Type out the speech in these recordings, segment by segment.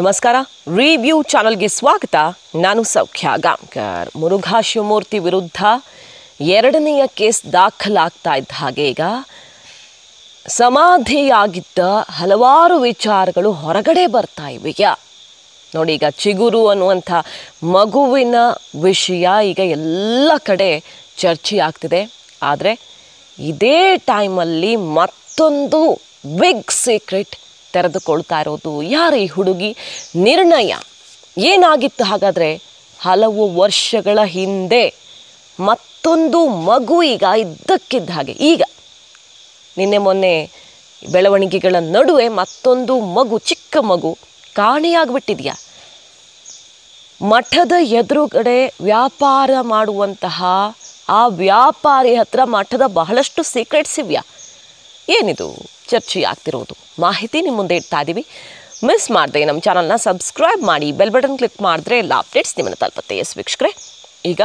ನಮಸ್ಕಾರ ರಿವ್ಯೂ ಚಾನಲ್ಗೆ ಸ್ವಾಗತ ನಾನು ಸೌಖ್ಯ ಗಾಂಕರ್ ಮುರುಘಾ ಶಿವಮೂರ್ತಿ ವಿರುದ್ಧ ಎರಡನೆಯ ಕೇಸ್ ದಾಖಲಾಗ್ತಾ ಇದ್ದ ಹಾಗೆ ಈಗ ಸಮಾಧಿಯಾಗಿದ್ದ ಹಲವಾರು ವಿಚಾರಗಳು ಹೊರಗಡೆ ಬರ್ತಾ ಇವೆ ನೋಡಿ ಈಗ ಚಿಗುರು ಅನ್ನುವಂಥ ಮಗುವಿನ ವಿಷಯ ಈಗ ಎಲ್ಲ ಕಡೆ ಚರ್ಚೆ ಆಗ್ತಿದೆ ಆದರೆ ಇದೇ ಟೈಮಲ್ಲಿ ಮತ್ತೊಂದು ಬಿಗ್ ಸೀಕ್ರೆಟ್ ತೆರೆದುಕೊಳ್ತಾ ಇರೋದು ಯಾರು ಈ ಹುಡುಗಿ ನಿರ್ಣಯ ಏನಾಗಿತ್ತು ಹಾಗಾದರೆ ಹಲವು ವರ್ಷಗಳ ಹಿಂದೆ ಮತ್ತೊಂದು ಮಗು ಈಗ ಇದ್ದಕ್ಕಿದ್ದ ಹಾಗೆ ಈಗ ನಿನ್ನೆ ಮೊನ್ನೆ ಬೆಳವಣಿಗೆಗಳ ನಡುವೆ ಮತ್ತೊಂದು ಮಗು ಚಿಕ್ಕ ಮಗು ಕಾಣೆಯಾಗ್ಬಿಟ್ಟಿದೆಯಾ ಮಠದ ಎದುರುಗಡೆ ವ್ಯಾಪಾರ ಮಾಡುವಂತಹ ಆ ವ್ಯಾಪಾರಿ ಹತ್ರ ಮಠದ ಬಹಳಷ್ಟು ಸೀಕ್ರೆಟ್ಸ್ ಇವ್ಯಾ ಏನಿದು ಚರ್ಚೆ ಆಗ್ತಿರೋದು ಮಾಹಿತಿ ನಿಮ್ಮ ಮುಂದೆ ಇಡ್ತಾ ಇದ್ದೀವಿ ಮಿಸ್ ಮಾಡದೆ ನಮ್ಮ ಚಾನಲ್ನ ಸಬ್ಸ್ಕ್ರೈಬ್ ಮಾಡಿ ಬೆಲ್ ಬಟನ್ ಕ್ಲಿಕ್ ಮಾಡಿದ್ರೆ ಎಲ್ಲ ಅಪ್ಡೇಟ್ಸ್ ನಿಮ್ಮನ್ನು ತಲುಪತ್ತೆ ಎಸ್ ವೀಕ್ಷಕರೇ ಈಗ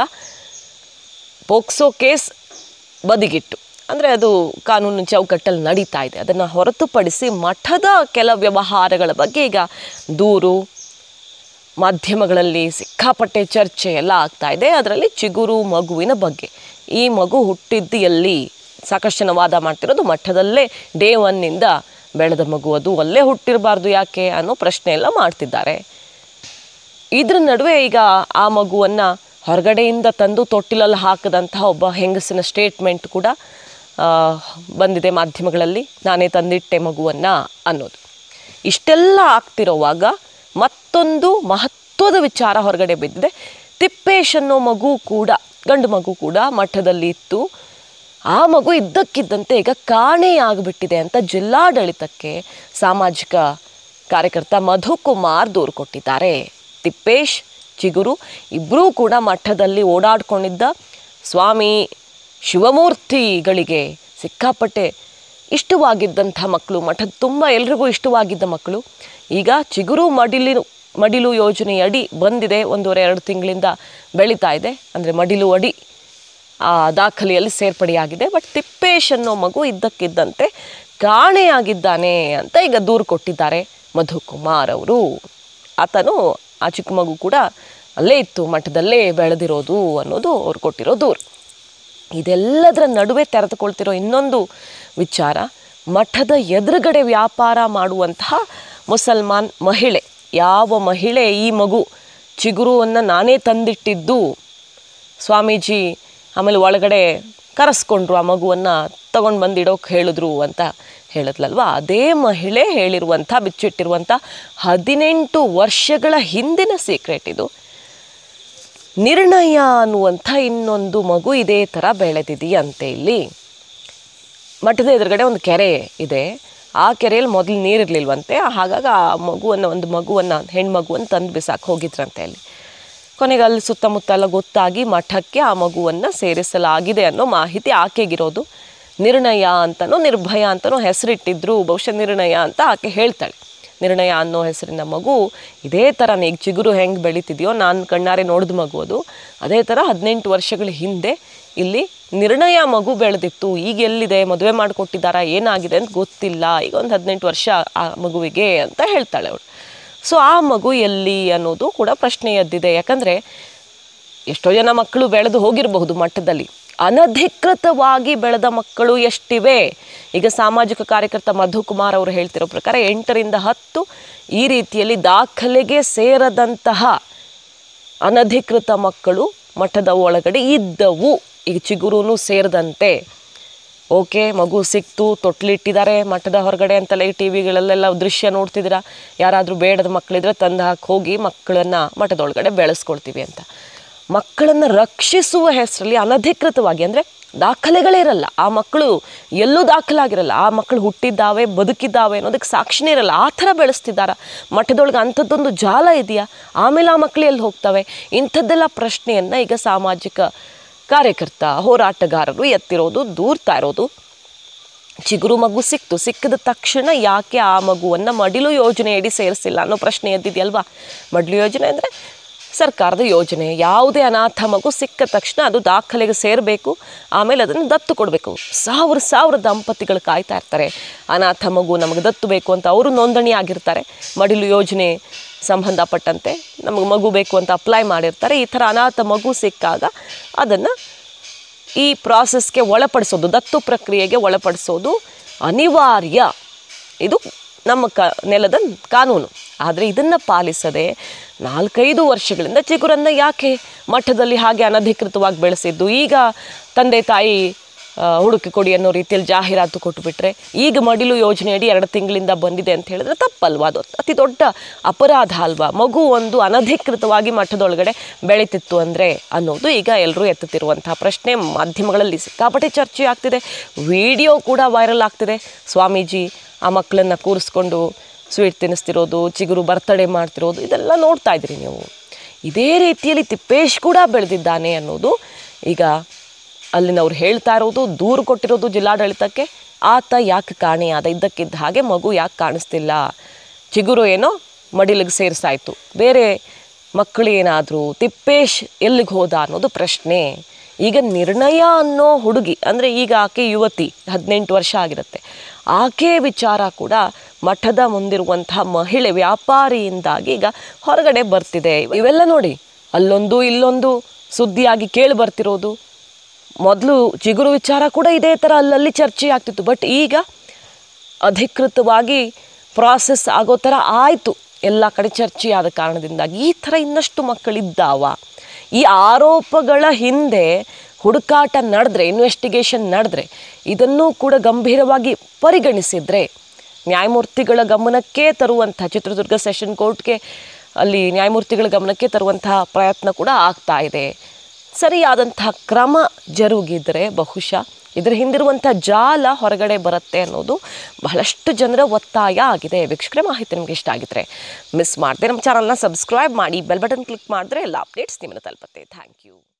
ಪೋಕ್ಸೋ ಕೇಸ್ ಬದಿಗಿಟ್ಟು ಅಂದರೆ ಅದು ಕಾನೂನು ಚೌಕಟ್ಟಲ್ಲಿ ನಡೀತಾ ಇದೆ ಅದನ್ನು ಹೊರತುಪಡಿಸಿ ಮಠದ ಕೆಲ ವ್ಯವಹಾರಗಳ ಬಗ್ಗೆ ಈಗ ದೂರು ಮಾಧ್ಯಮಗಳಲ್ಲಿ ಸಿಕ್ಕಾಪಟ್ಟೆ ಚರ್ಚೆ ಎಲ್ಲ ಆಗ್ತಾ ಇದೆ ಅದರಲ್ಲಿ ಚಿಗುರು ಮಗುವಿನ ಬಗ್ಗೆ ಈ ಮಗು ಹುಟ್ಟಿದ್ದು ಎಲ್ಲಿ ಸಾಕಷ್ಟು ಜನ ವಾದ ಮಾಡ್ತಿರೋದು ಮಠದಲ್ಲೇ ಡೇ ಒನ್ನಿಂದ ಬೆಳೆದ ಮಗು ಅದು ಅಲ್ಲೇ ಹುಟ್ಟಿರಬಾರ್ದು ಯಾಕೆ ಅನ್ನೋ ಪ್ರಶ್ನೆ ಎಲ್ಲ ಮಾಡ್ತಿದ್ದಾರೆ ಇದ್ರ ನಡುವೆ ಈಗ ಆ ಮಗುವನ್ನು ಹೊರಗಡೆಯಿಂದ ತಂದು ತೊಟ್ಟಿಲಲ್ಲಿ ಹಾಕಿದಂತಹ ಒಬ್ಬ ಹೆಂಗಸಿನ ಸ್ಟೇಟ್ಮೆಂಟ್ ಕೂಡ ಆ, ಬಂದಿದೆ ಮಾಧ್ಯಮಗಳಲ್ಲಿ ನಾನೇ ತಂದಿಟ್ಟೆ ಮಗುವನ್ನು ಅನ್ನೋದು ಇಷ್ಟೆಲ್ಲ ಆಗ್ತಿರೋವಾಗ ಮತ್ತೊಂದು ಮಹತ್ವದ ವಿಚಾರ ಹೊರಗಡೆ ಬಿದ್ದಿದೆ ತಿಪ್ಪೇಶ್ ಅನ್ನೋ ಮಗು ಕೂಡ ಗಂಡು ಮಗು ಕೂಡ ಮಠದಲ್ಲಿ ಇತ್ತು ಆ ಮಗು ಇದ್ದಕ್ಕಿದ್ದಂತೆ ಈಗ ಕಾಣೆಯಾಗ್ಬಿಟ್ಟಿದೆ ಅಂತ ಜಿಲ್ಲಾಡಳಿತಕ್ಕೆ ಸಾಮಾಜಿಕ ಕಾರ್ಯಕರ್ತ ಮಧುಕುಮಾರ್ ದೂರು ಕೊಟ್ಟಿದ್ದಾರೆ ತಿಪ್ಪೇಶ್ ಚಿಗುರು ಇಬ್ಬರೂ ಕೂಡ ಮಠದಲ್ಲಿ ಓಡಾಡ್ಕೊಂಡಿದ್ದ ಸ್ವಾಮಿ ಶಿವಮೂರ್ತಿಗಳಿಗೆ ಸಿಕ್ಕಾಪಟ್ಟೆ ಇಷ್ಟವಾಗಿದ್ದಂಥ ಮಕ್ಕಳು ಮಠದ ತುಂಬ ಎಲ್ರಿಗೂ ಇಷ್ಟವಾಗಿದ್ದ ಮಕ್ಕಳು ಈಗ ಚಿಗುರು ಮಡಿಲು ಮಡಿಲು ಯೋಜನೆಯಡಿ ಬಂದಿದೆ ಒಂದೂವರೆ ಎರಡು ತಿಂಗಳಿಂದ ಬೆಳೀತಾ ಇದೆ ಅಂದರೆ ಮಡಿಲು ಅಡಿ ಆ ದಾಖಲೆಯಲ್ಲಿ ಸೇರ್ಪಡೆಯಾಗಿದೆ ಬಟ್ ತಿಪ್ಪೇಶ್ ಅನ್ನೋ ಮಗು ಇದ್ದಕ್ಕಿದ್ದಂತೆ ಕಾಣೆಯಾಗಿದ್ದಾನೆ ಅಂತ ಈಗ ದೂರು ಕೊಟ್ಟಿದ್ದಾರೆ ಮಧುಕುಮಾರ್ ಅವರು ಆತನು ಆ ಚಿಕ್ಕ ಮಗು ಕೂಡ ಅಲ್ಲೇ ಇತ್ತು ಮಠದಲ್ಲೇ ಬೆಳೆದಿರೋದು ಅನ್ನೋದು ಅವ್ರು ಕೊಟ್ಟಿರೋ ದೂರು ಇದೆಲ್ಲದರ ನಡುವೆ ತೆರೆದುಕೊಳ್ತಿರೋ ಇನ್ನೊಂದು ವಿಚಾರ ಮಠದ ಎದುರುಗಡೆ ವ್ಯಾಪಾರ ಮಾಡುವಂತಹ ಮುಸಲ್ಮಾನ್ ಮಹಿಳೆ ಯಾವ ಮಹಿಳೆ ಈ ಮಗು ಚಿಗುರುವನ್ನು ನಾನೇ ತಂದಿಟ್ಟಿದ್ದು ಸ್ವಾಮೀಜಿ ಆಮೇಲೆ ಒಳಗಡೆ ಕರೆಸ್ಕೊಂಡ್ರು ಆ ಮಗುವನ್ನು ತಗೊಂಡು ಬಂದಿಡೋಕೆ ಹೇಳಿದ್ರು ಅಂತ ಹೇಳಿದ್ಲಲ್ವ ಅದೇ ಮಹಿಳೆ ಹೇಳಿರುವಂಥ ಬಿಚ್ಚಿಟ್ಟಿರುವಂಥ ಹದಿನೆಂಟು ವರ್ಷಗಳ ಹಿಂದಿನ ಸೀಕ್ರೆಟ್ ಇದು ನಿರ್ಣಯ ಅನ್ನುವಂಥ ಇನ್ನೊಂದು ಮಗು ಇದೇ ಥರ ಬೆಳೆದಿದೆಯಂತೆ ಇಲ್ಲಿ ಮಠದ ಎದುರುಗಡೆ ಒಂದು ಕೆರೆ ಇದೆ ಆ ಕೆರೆಯಲ್ಲಿ ಮೊದಲು ನೀರಿರಲಿಲ್ವಂತೆ ಹಾಗಾಗಿ ಆ ಮಗುವನ್ನು ಒಂದು ಮಗುವನ್ನು ಹೆಣ್ಮಗುವನ್ನು ತಂದು ಬಿಸಾಕಿ ಹೋಗಿದ್ರಂತೆ ಅಲ್ಲಿ ಕೊನೆಗೆ ಅಲ್ಲಿ ಸುತ್ತಮುತ್ತ ಎಲ್ಲ ಗೊತ್ತಾಗಿ ಮಠಕ್ಕೆ ಆ ಮಗುವನ್ನು ಸೇರಿಸಲಾಗಿದೆ ಅನ್ನೋ ಮಾಹಿತಿ ಆಕೆಗಿರೋದು ನಿರ್ಣಯ ಅಂತನೋ ನಿರ್ಭಯ ಅಂತನೋ ಹೆಸರಿಟ್ಟಿದ್ರು ಬಹುಶಃ ನಿರ್ಣಯ ಅಂತ ಆಕೆ ಹೇಳ್ತಾಳೆ ನಿರ್ಣಯ ಅನ್ನೋ ಹೆಸರಿನ ಮಗು ಇದೇ ಥರ ಈಗ ಚಿಗುರು ಹೆಂಗೆ ಬೆಳೀತಿದೆಯೋ ನಾನು ಕಣ್ಣಾರೆ ನೋಡಿದ ಮಗು ಅದು ಅದೇ ಥರ ಹದಿನೆಂಟು ವರ್ಷಗಳ ಹಿಂದೆ ಇಲ್ಲಿ ನಿರ್ಣಯ ಮಗು ಬೆಳೆದಿತ್ತು ಈಗ ಎಲ್ಲಿದೆ ಮದುವೆ ಮಾಡಿಕೊಟ್ಟಿದ್ದಾರಾ ಏನಾಗಿದೆ ಅಂತ ಗೊತ್ತಿಲ್ಲ ಈಗ ಒಂದು ಹದಿನೆಂಟು ವರ್ಷ ಆ ಮಗುವಿಗೆ ಅಂತ ಹೇಳ್ತಾಳೆ ಅವಳು ಸೊ ಆ ಮಗು ಎಲ್ಲಿ ಅನ್ನೋದು ಕೂಡ ಪ್ರಶ್ನೆ ಎದ್ದಿದೆ ಯಾಕಂದರೆ ಎಷ್ಟೋ ಜನ ಮಕ್ಕಳು ಬೆಳೆದು ಹೋಗಿರಬಹುದು ಮಟ್ಟದಲ್ಲಿ ಅನಧಿಕೃತವಾಗಿ ಬೆಳೆದ ಮಕ್ಕಳು ಎಷ್ಟಿವೆ ಈಗ ಸಾಮಾಜಿಕ ಕಾರ್ಯಕರ್ತ ಮಧುಕುಮಾರ್ ಅವರು ಹೇಳ್ತಿರೋ ಪ್ರಕಾರ ಎಂಟರಿಂದ ಹತ್ತು ಈ ರೀತಿಯಲ್ಲಿ ದಾಖಲೆಗೆ ಸೇರದಂತಹ ಅನಧಿಕೃತ ಮಕ್ಕಳು ಮಠದ ಒಳಗಡೆ ಇದ್ದವು ಈಗ ಚಿಗುರುನು ಸೇರಿದಂತೆ ಓಕೆ ಮಗು ಸಿಕ್ತು ತೊಟ್ಲಿಟ್ಟಿದ್ದಾರೆ ಮಠದ ಹೊರಗಡೆ ಅಂತೆಲ್ಲ ಈ ಟಿ ವಿಗಳಲ್ಲೆಲ್ಲ ದೃಶ್ಯ ನೋಡ್ತಿದ್ದೀರಾ ಯಾರಾದರೂ ಬೇಡದ ಮಕ್ಕಳಿದ್ರೆ ತಂದು ಹಾಕಿ ಹೋಗಿ ಮಕ್ಕಳನ್ನು ಮಠದೊಳಗಡೆ ಬೆಳೆಸ್ಕೊಳ್ತೀವಿ ಅಂತ ಮಕ್ಕಳನ್ನು ರಕ್ಷಿಸುವ ಹೆಸರಲ್ಲಿ ಅನಧಿಕೃತವಾಗಿ ಅಂದರೆ ದಾಖಲೆಗಳೇ ಇರಲ್ಲ ಆ ಮಕ್ಕಳು ಎಲ್ಲೂ ದಾಖಲಾಗಿರಲ್ಲ ಆ ಮಕ್ಕಳು ಹುಟ್ಟಿದ್ದಾವೆ ಬದುಕಿದ್ದಾವೆ ಅನ್ನೋದಕ್ಕೆ ಸಾಕ್ಷಿನೇ ಇರಲ್ಲ ಆ ಥರ ಬೆಳೆಸ್ತಿದ್ದಾರ ಮಠದೊಳಗೆ ಅಂಥದ್ದೊಂದು ಜಾಲ ಇದೆಯಾ ಆಮೇಲೆ ಆ ಮಕ್ಕಳು ಎಲ್ಲಿ ಹೋಗ್ತವೆ ಇಂಥದ್ದೆಲ್ಲ ಪ್ರಶ್ನೆಯನ್ನು ಈಗ ಸಾಮಾಜಿಕ ಕಾರ್ಯಕರ್ತ ಹೋರಾಟಗಾರರು ಎತ್ತಿರೋದು ದೂರ್ತಾ ಇರೋದು ಚಿಗುರು ಮಗು ಸಿಕ್ತು ಸಿಕ್ಕಿದ ತಕ್ಷಣ ಯಾಕೆ ಆ ಮಗುವನ್ನು ಮಡಿಲು ಯೋಜನೆಯಡಿ ಸೇರಿಸಿಲ್ಲ ಅನ್ನೋ ಪ್ರಶ್ನೆ ಎದ್ದಿದೆಯಲ್ವಾ ಮಡಿಲು ಯೋಜನೆ ಅಂದರೆ ಸರ್ಕಾರದ ಯೋಜನೆ ಯಾವುದೇ ಅನಾಥ ಮಗು ಸಿಕ್ಕ ತಕ್ಷಣ ಅದು ದಾಖಲೆಗೆ ಸೇರಬೇಕು ಆಮೇಲೆ ಅದನ್ನು ದತ್ತು ಕೊಡಬೇಕು ಸಾವಿರ ಸಾವಿರ ದಂಪತಿಗಳು ಕಾಯ್ತಾ ಇರ್ತಾರೆ ಅನಾಥ ಮಗು ನಮಗೆ ದತ್ತು ಬೇಕು ಅಂತ ಅವರು ನೋಂದಣಿ ಆಗಿರ್ತಾರೆ ಮಡಿಲು ಯೋಜನೆ ಸಂಬಂಧಪಟ್ಟಂತೆ ನಮಗೆ ಮಗು ಬೇಕು ಅಂತ ಅಪ್ಲೈ ಮಾಡಿರ್ತಾರೆ ಈ ಥರ ಅನಾಥ ಮಗು ಸಿಕ್ಕಾಗ ಅದನ್ನು ಈ ಪ್ರಾಸೆಸ್ಗೆ ಒಳಪಡಿಸೋದು ದತ್ತು ಪ್ರಕ್ರಿಯೆಗೆ ಒಳಪಡಿಸೋದು ಅನಿವಾರ್ಯ ಇದು ನಮ್ಮ ಕ ನೆಲದ ಕಾನೂನು ಆದರೆ ಇದನ್ನು ಪಾಲಿಸದೆ ನಾಲ್ಕೈದು ವರ್ಷಗಳಿಂದ ಚಿಗುರನ್ನು ಯಾಕೆ ಮಠದಲ್ಲಿ ಹಾಗೆ ಅನಧಿಕೃತವಾಗಿ ಬೆಳೆಸಿದ್ದು ಈಗ ತಂದೆ ತಾಯಿ ಆ, ಹುಡುಕಿ ಕೊಡಿ ಅನ್ನೋ ರೀತಿಯಲ್ಲಿ ಜಾಹೀರಾತು ಕೊಟ್ಟುಬಿಟ್ರೆ ಈಗ ಮಡಿಲು ಯೋಜನೆಯಡಿ ಎರಡು ತಿಂಗಳಿಂದ ಬಂದಿದೆ ಅಂತ ಹೇಳಿದ್ರೆ ತಪ್ಪಲ್ವಾ ಅದು ಅತಿ ದೊಡ್ಡ ಅಪರಾಧ ಅಲ್ವಾ ಮಗು ಒಂದು ಅನಧಿಕೃತವಾಗಿ ಮಠದೊಳಗಡೆ ಬೆಳೀತಿತ್ತು ಅಂದರೆ ಅನ್ನೋದು ಈಗ ಎಲ್ಲರೂ ಎತ್ತುತ್ತಿರುವಂತಹ ಪ್ರಶ್ನೆ ಮಾಧ್ಯಮಗಳಲ್ಲಿ ಸಿಕ್ಕಾಪಟ್ಟೆ ಚರ್ಚೆ ಆಗ್ತಿದೆ ವಿಡಿಯೋ ಕೂಡ ವೈರಲ್ ಆಗ್ತಿದೆ ಸ್ವಾಮೀಜಿ ಆ ಮಕ್ಕಳನ್ನು ಕೂರಿಸ್ಕೊಂಡು ಸ್ವೀಟ್ ತಿನ್ನಿಸ್ತಿರೋದು ಚಿಗುರು ಬರ್ತಡೇ ಮಾಡ್ತಿರೋದು ಇದೆಲ್ಲ ನೋಡ್ತಾ ಇದ್ರಿ ನೀವು ಇದೇ ರೀತಿಯಲ್ಲಿ ತಿಪ್ಪೇಶ್ ಕೂಡ ಬೆಳೆದಿದ್ದಾನೆ ಅನ್ನೋದು ಈಗ ಅಲ್ಲಿನವ್ರು ಹೇಳ್ತಾ ಇರೋದು ದೂರು ಕೊಟ್ಟಿರೋದು ಜಿಲ್ಲಾಡಳಿತಕ್ಕೆ ಆತ ಯಾಕೆ ಕಾಣೆಯಾದ ಇದ್ದಕ್ಕಿದ್ದ ಹಾಗೆ ಮಗು ಯಾಕೆ ಕಾಣಿಸ್ತಿಲ್ಲ ಚಿಗುರು ಏನೋ ಮಡಿಲಿಗೆ ಸೇರಿಸಾಯ್ತು ಬೇರೆ ಮಕ್ಕಳು ಏನಾದರೂ ತಿಪ್ಪೇಶ್ ಎಲ್ಲಿಗೆ ಹೋದ ಅನ್ನೋದು ಪ್ರಶ್ನೆ ಈಗ ನಿರ್ಣಯ ಅನ್ನೋ ಹುಡುಗಿ ಅಂದರೆ ಈಗ ಆಕೆ ಯುವತಿ ಹದಿನೆಂಟು ವರ್ಷ ಆಗಿರುತ್ತೆ ಆಕೆ ವಿಚಾರ ಕೂಡ ಮಠದ ಮುಂದಿರುವಂತಹ ಮಹಿಳೆ ವ್ಯಾಪಾರಿಯಿಂದಾಗಿ ಈಗ ಹೊರಗಡೆ ಬರ್ತಿದೆ ಇವೆಲ್ಲ ನೋಡಿ ಅಲ್ಲೊಂದು ಇಲ್ಲೊಂದು ಸುದ್ದಿಯಾಗಿ ಕೇಳಿ ಬರ್ತಿರೋದು ಮೊದಲು ಚಿಗುರು ವಿಚಾರ ಕೂಡ ಇದೇ ಥರ ಅಲ್ಲಲ್ಲಿ ಚರ್ಚೆ ಆಗ್ತಿತ್ತು ಬಟ್ ಈಗ ಅಧಿಕೃತವಾಗಿ ಪ್ರಾಸೆಸ್ ಆಗೋ ಥರ ಆಯಿತು ಎಲ್ಲ ಕಡೆ ಚರ್ಚೆ ಆದ ಕಾರಣದಿಂದಾಗಿ ಈ ಥರ ಇನ್ನಷ್ಟು ಮಕ್ಕಳಿದ್ದಾವ ಈ ಆರೋಪಗಳ ಹಿಂದೆ ಹುಡುಕಾಟ ನಡೆದ್ರೆ ಇನ್ವೆಸ್ಟಿಗೇಷನ್ ನಡೆದ್ರೆ ಇದನ್ನೂ ಕೂಡ ಗಂಭೀರವಾಗಿ ಪರಿಗಣಿಸಿದರೆ ನ್ಯಾಯಮೂರ್ತಿಗಳ ಗಮನಕ್ಕೆ ತರುವಂಥ ಚಿತ್ರದುರ್ಗ ಸೆಷನ್ ಕೋರ್ಟ್ಗೆ ಅಲ್ಲಿ ನ್ಯಾಯಮೂರ್ತಿಗಳ ಗಮನಕ್ಕೆ ತರುವಂತಹ ಪ್ರಯತ್ನ ಕೂಡ ಆಗ್ತಾ ಇದೆ ಸರಿಯಾದಂತಹ ಕ್ರಮ ಜರುಗಿದರೆ ಬಹುಶಃ ಇದರ ಹಿಂದಿರುವಂಥ ಜಾಲ ಹೊರಗಡೆ ಬರುತ್ತೆ ಅನ್ನೋದು ಬಹಳಷ್ಟು ಜನರ ಒತ್ತಾಯ ಆಗಿದೆ ವೀಕ್ಷಕರೇ ಮಾಹಿತಿ ನಿಮ್ಗೆ ಇಷ್ಟ ಆಗಿದ್ರೆ ಮಿಸ್ ಮಾಡದೆ ನಮ್ಮ ಚಾನಲ್ನ ಸಬ್ಸ್ಕ್ರೈಬ್ ಮಾಡಿ ಬೆಲ್ ಬಟನ್ ಕ್ಲಿಕ್ ಮಾಡಿದ್ರೆ ಎಲ್ಲ ಅಪ್ಡೇಟ್ಸ್ ನಿಮ್ಮನ್ನು ತಲುಪುತ್ತೆ ಥ್ಯಾಂಕ್ ಯು